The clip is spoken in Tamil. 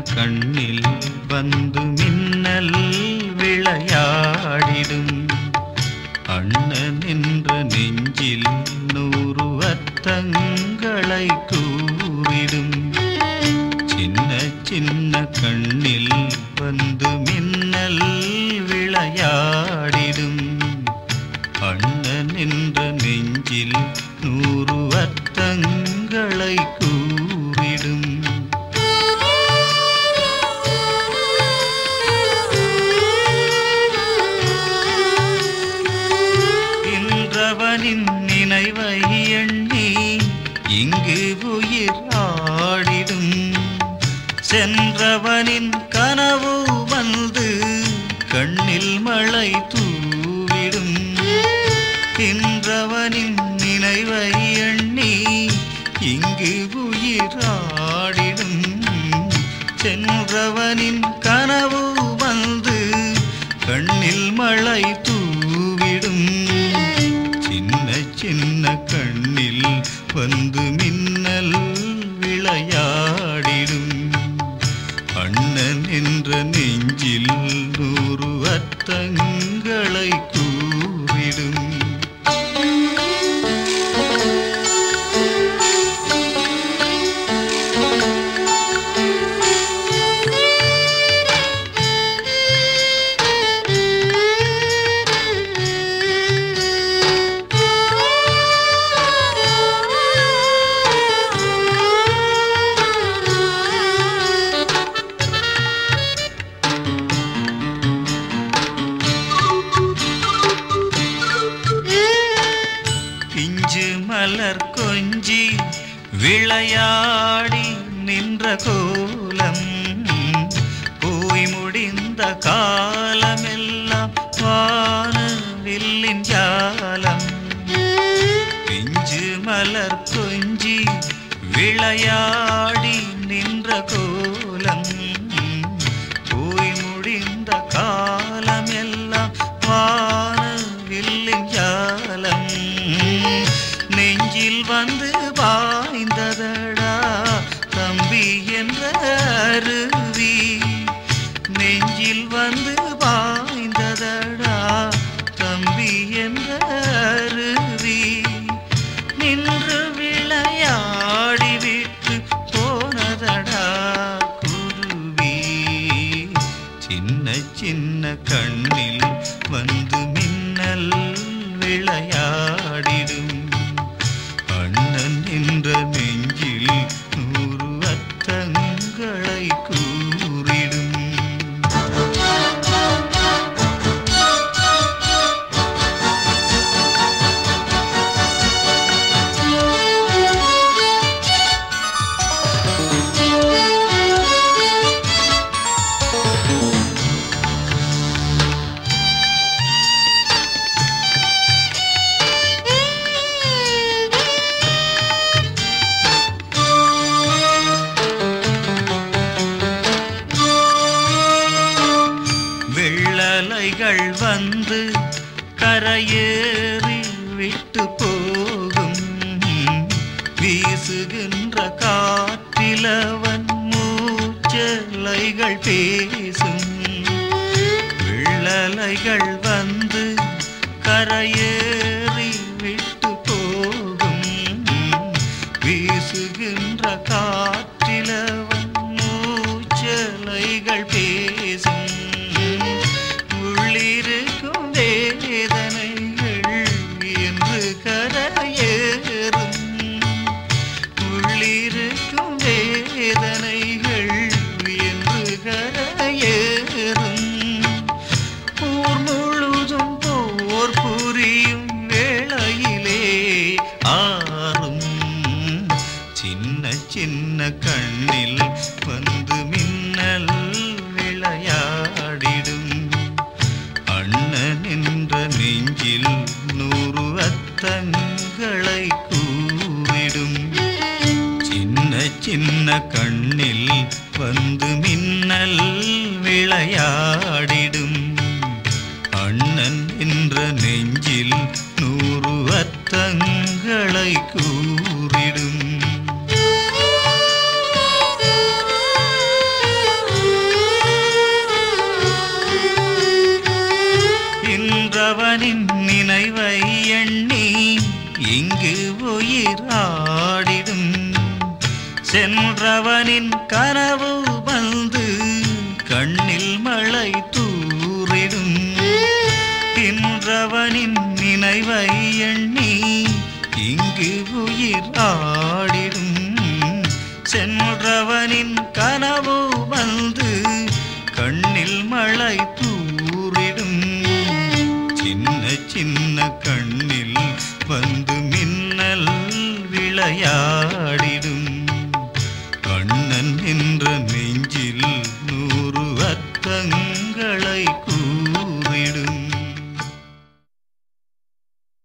கண்ணில் வந்து மின்னல் விளையாடிடும் அண்ணன் என்ற நெஞ்சில் நூறு அர்த்தங்களை கூறிடும் சின்ன சின்ன கண்ணில் வந்து மின்னல் விளையாடிடும் அண்ணன் என்ற நெஞ்சில் நூறு அர்த்தங்களை கூறிடும் இன்றவனின் நினைவை எண்ணி இங்கு உயிர் ஆடிடும் சென்றவனின் கனவு வந்து கண்ணில் மழை தூவிடும் இன்றவனின் நினைவை எண்ணி இங்கு உயிர் ஆடிடும் சென்றவனின் கனவு வந்து கண்ணில் மழை தூவிடும் சின்ன சின்ன கண்ணில் வந்து மின்னல் விளையாடிடும் அண்ணன் என்ற நெஞ்சில் நூறு அர்த்தங்களை கூறிடும் பிஞ்சு மலர் கொஞ்சி விளையாடி நின்ற கோலம் போய் முடிந்த காலமெல்லாம் வானவில்லின் ஜாலம் பிஞ்சு மலர் கொஞ்சி விளையாடி நின்ற கோலம் போய் முடிந்த காலமெல்லாம் வானவில்லின் ஜாலம் நெஞ்சில் வந்து பாய்ந்ததடா தம்பி என்ற அருவி நெஞ்சில் வந்து பாய்ந்ததடா தம்பி என்ற அருவி நின்று விளையாடி விட்டு போனதடா குருவி சின்ன சின்ன கண்ணில் வந்து மின்னல் விளையாடிடும் அண்ணன் என்ற நெஞ்சில் நூறு அர்த்தங்களை கூறிடும் வெள்ளலைகள் வந்து கரையேறி விட்டு போகும் வீசுகின்ற காற்றிலவன் மூச்சலைகள் பேசும் வெள்ளலைகள் வந்து கரையேறி விட்டு போகும் வீசுகின்ற காற்றிலவன் மூச்சலைகள் பேசும் உள்ளிருக்கும் வேதனைகள் என்று கரையேறும் உள்ளிருக்கும் வேதனைகள் என்று கரையேறும் ஊர் முழுதும் போர் புரியும் வேளையிலே ஆறும் சின்ன சின்ன கண்ணில் வந்து மின்னல் விளையாடிடும் அண்ணன் என்ற நெஞ்சில் நூறு அர்த்தங்களை கூறிடும் சின்ன சின்ன கண்ணில் வந்து மின்னல் விளையாடிடும் அண்ணன் என்ற நெஞ்சில் நூறு அர்த்தங்களை கூறிடும் சென்றவனின் கனவு வந்து கண்ணில் மழை தூரிடும் இன்றவனின் நினைவை எண்ணி இங்கு உயிர் ஆடிடும் சென்றவனின் கனவு வந்து கண்ணில் மழை தூரிடும் சின்ன சின்ன கண்ணில் வந்து மின்னல் விளையாடும்